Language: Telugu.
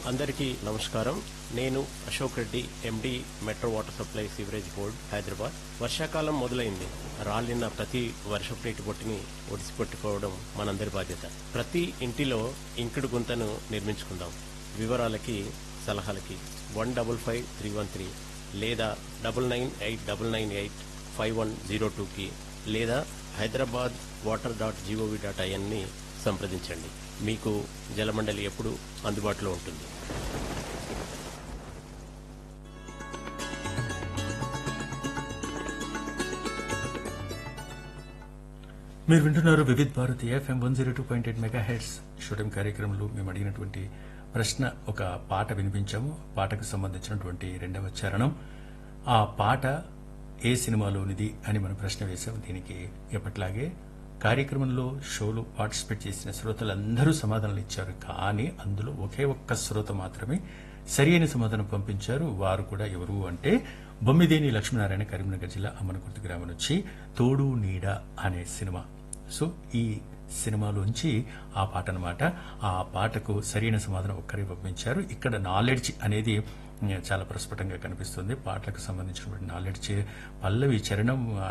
అందరికీ నమస్కారం నేను Ashok Reddy MD metro water supply sewerage board Hyderabad వర్షాకాలం మొదలైంది రాలిన ప్రతి వర్షపు నీటి బొట్టిని ఒడిసిపెట్టుకోవడం మనందరి బాధ్యత ప్రతి ఇంటిలో ఇంకుడు గుంతను నిర్మించుకుందాం వివరాలకి సలహాలకి one double five three one three లేదా double nine eight double nine eight five one zero టూకి లేదా Hyderabad water dot GOV dot ఐఎన్ని సంప్రదించండి మీకు జలమండలి ఎప్పుడు అందుబాటులో ఉంటుంది మీరు వింటున్నారు Vividh Bharati FM one zero two point eight mega heads shooting కార్యక్రమంలో మేము అడిగినటువంటి ప్రశ్న ఒక పాట వినిపించాము పాటకు సంబంధించినటువంటి రెండవ చరణం ఆ పాట ఏ సినిమాలోనిది అని మనం ప్రశ్న వేశాం దీనికి ఎప్పట్లాగే కార్యక్రమంలో షోలో పార్టిసిపేట్ చేసిన శ్రోతలందరూ సమాధానాలు ఇచ్చారు కానీ అందులో ఒకే ఒక్క శ్రోత మాత్రమే సరి అయిన సమాధానం పంపించారు వారు కూడా ఎవరు అంటే బొమ్మిదేని లక్ష్మీనారాయణ కరీంనగర్ జిల్లా అమ్మనకుర్తి గ్రామం నుంచి తోడు నీడ అనే సినిమా సో ఈ సినిమాలోంచి ఆ పాట అనమాట ఆ పాటకు సరైన సమాధానం ఒక్కరే పంపించారు ఇక్కడ నాలెడ్జ్ అనేది ఉమ్, చాలా ప్రస్ఫుటంగా కనిపిస్తుంది పాటలకు సంబంధించినటువంటి నాలెడ్జ్ పల్లవి చరణం